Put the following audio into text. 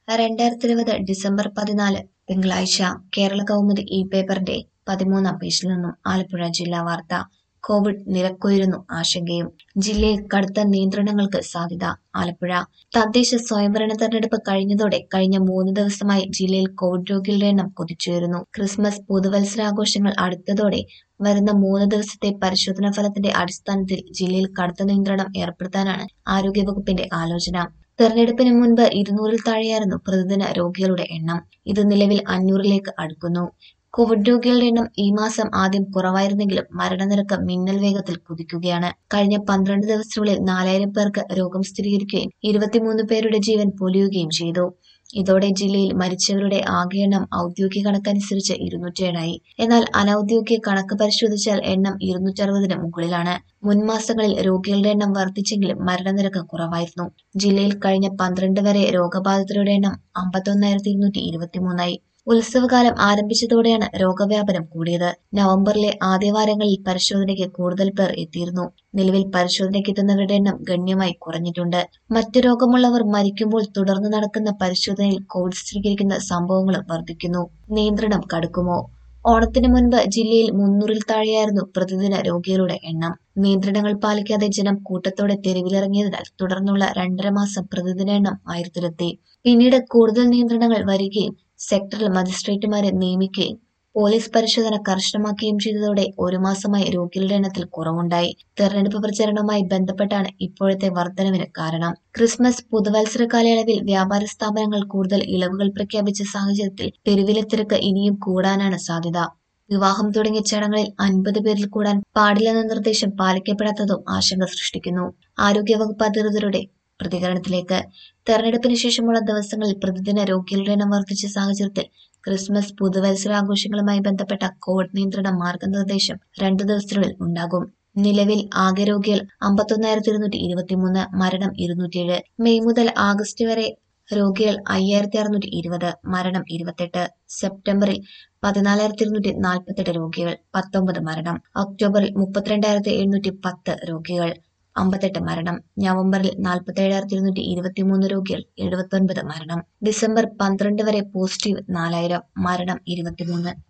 രണ്ടായിരത്തി ഇരുപത് ഡിസംബർ പതിനാല് തിങ്കളാഴ്ച കേരള കൗമുദി ഇ പേപ്പറിന്റെ പതിമൂന്നാം പേജിൽ നിന്നും ആലപ്പുഴ ജില്ലാ വാർത്ത കോവിഡ് നിരക്കുയരുന്നു ആശങ്കയും ജില്ലയിൽ കടുത്ത നിയന്ത്രണങ്ങൾക്ക് സാധ്യത ആലപ്പുഴ തദ്ദേശ സ്വയംഭരണ തെരഞ്ഞെടുപ്പ് കഴിഞ്ഞതോടെ കഴിഞ്ഞ മൂന്ന് ദിവസമായി ജില്ലയിൽ കോവിഡ് രോഗികളുടെ എണ്ണം കുതിച്ചുയരുന്നു ക്രിസ്മസ് പുതുവത്സരാഘോഷങ്ങൾ അടുത്തതോടെ വരുന്ന മൂന്ന് ദിവസത്തെ പരിശോധനാ ഫലത്തിന്റെ അടിസ്ഥാനത്തിൽ ജില്ലയിൽ കടുത്ത നിയന്ത്രണം ഏർപ്പെടുത്താനാണ് ആരോഗ്യവകുപ്പിന്റെ ആലോചന തെരഞ്ഞെടുപ്പിന് മുൻപ് ഇരുന്നൂറിൽ താഴെയായിരുന്നു പ്രതിദിന രോഗികളുടെ എണ്ണം ഇത് നിലവിൽ അഞ്ഞൂറിലേക്ക് അടുക്കുന്നു കോവിഡ് രോഗികളുടെ എണ്ണം ഈ മാസം ആദ്യം കുറവായിരുന്നെങ്കിലും മരണനിരക്ക് മിന്നൽ വേഗത്തിൽ കുതിക്കുകയാണ് കഴിഞ്ഞ പന്ത്രണ്ട് ദിവസത്തിനുള്ളിൽ നാലായിരം പേർക്ക് രോഗം സ്ഥിരീകരിക്കുകയും ഇരുപത്തിമൂന്ന് പേരുടെ ജീവൻ പൊലിയുകയും ചെയ്തു ഇതോടെ ജില്ലയിൽ മരിച്ചവരുടെ ആകെ എണ്ണം ഔദ്യോഗിക കണക്കനുസരിച്ച് ഇരുന്നൂറ്റേഴായി എന്നാൽ അനൌദ്യോഗിക കണക്ക് പരിശോധിച്ചാൽ എണ്ണം ഇരുന്നൂറ്ററുപതിന് മുകളിലാണ് മുൻ മാസങ്ങളിൽ രോഗികളുടെ എണ്ണം വർദ്ധിച്ചെങ്കിലും മരണനിരക്ക് കുറവായിരുന്നു ജില്ലയിൽ കഴിഞ്ഞ പന്ത്രണ്ട് വരെ രോഗബാധിതരുടെ എണ്ണം അമ്പത്തൊന്നായിരത്തി ഇരുന്നൂറ്റി ഇരുപത്തിമൂന്നായി ഉത്സവകാലം ആരംഭിച്ചതോടെയാണ് രോഗവ്യാപനം കൂടിയത് നവംബറിലെ ആദ്യവാരങ്ങളിൽ പരിശോധനയ്ക്ക് കൂടുതൽ പേർ എത്തിയിരുന്നു നിലവിൽ പരിശോധനയ്ക്ക് എത്തുന്നവരുടെ എണ്ണം ഗണ്യമായി കുറഞ്ഞിട്ടുണ്ട് മറ്റു രോഗമുള്ളവർ മരിക്കുമ്പോൾ തുടർന്ന് നടക്കുന്ന പരിശോധനയിൽ കോവിഡ് സ്ഥിരീകരിക്കുന്ന സംഭവങ്ങളും വർദ്ധിക്കുന്നു നിയന്ത്രണം കടുക്കുമോ ഓണത്തിന് മുൻപ് ജില്ലയിൽ മുന്നൂറിൽ താഴെയായിരുന്നു പ്രതിദിന രോഗികളുടെ എണ്ണം നിയന്ത്രണങ്ങൾ പാലിക്കാതെ ജനം കൂട്ടത്തോടെ തെരുവിലിറങ്ങിയതിനാൽ തുടർന്നുള്ള രണ്ടര മാസം പ്രതിദിന എണ്ണം ആയിരത്തിലെത്തി പിന്നീട് കൂടുതൽ നിയന്ത്രണങ്ങൾ വരികയും സെക്ടറൽ മജിസ്ട്രേറ്റുമാരെ നിയമിക്കുകയും പോലീസ് പരിശോധന കർശനമാക്കുകയും ചെയ്തതോടെ ഒരു മാസമായി രോഗികളുടെ എണ്ണത്തിൽ കുറവുണ്ടായി തെരഞ്ഞെടുപ്പ് പ്രചരണവുമായി ബന്ധപ്പെട്ടാണ് ഇപ്പോഴത്തെ വർധനവിന് കാരണം ക്രിസ്മസ് പുതുവത്സര കാലയളവിൽ വ്യാപാര സ്ഥാപനങ്ങൾ കൂടുതൽ ഇളവുകൾ പ്രഖ്യാപിച്ച സാഹചര്യത്തിൽ തെരുവിലെ തിരക്ക് ഇനിയും കൂടാനാണ് സാധ്യത വിവാഹം തുടങ്ങിയ ചടങ്ങുകളിൽ അൻപത് പേരിൽ കൂടാൻ പാടില്ലെന്ന നിർദ്ദേശം പാലിക്കപ്പെടാത്തതും ആശങ്ക സൃഷ്ടിക്കുന്നു ആരോഗ്യവകുപ്പ് അധികൃതരുടെ പ്രതികരണത്തിലേക്ക് തെരഞ്ഞെടുപ്പിന് ശേഷമുള്ള ദിവസങ്ങളിൽ പ്രതിദിന രോഗികളുടെ എണ്ണം വർദ്ധിച്ച സാഹചര്യത്തിൽ ക്രിസ്മസ് പുതുവത്സരാഘോഷങ്ങളുമായി ബന്ധപ്പെട്ട കോവിഡ് നിയന്ത്രണ മാർഗനിർദ്ദേശം രണ്ടു ദിവസത്തിനുള്ളിൽ ഉണ്ടാകും നിലവിൽ ആകെ രോഗികൾ അമ്പത്തൊന്നായിരത്തി ഇരുന്നൂറ്റി ഇരുപത്തിമൂന്ന് മരണം ഇരുന്നൂറ്റിയേഴ് മെയ് മുതൽ ആഗസ്റ്റ് വരെ രോഗികൾ അയ്യായിരത്തി അറുന്നൂറ്റി ഇരുപത് മരണം ഇരുപത്തെട്ട് സെപ്റ്റംബറിൽ പതിനാലായിരത്തി ഇരുന്നൂറ്റി നാൽപ്പത്തെട്ട് രോഗികൾ പത്തൊമ്പത് മരണം ഒക്ടോബറിൽ മുപ്പത്തിരണ്ടായിരത്തി എഴുന്നൂറ്റി പത്ത് രോഗികൾ അമ്പത്തെട്ട് മരണം നവംബറിൽ നാൽപ്പത്തേഴായിരത്തി ഇരുന്നൂറ്റി ഇരുപത്തിമൂന്ന് രോഗികൾ എഴുപത്തൊൻപത് മരണം ഡിസംബർ പന്ത്രണ്ട് വരെ പോസിറ്റീവ് നാലായിരം മരണം ഇരുപത്തിമൂന്ന്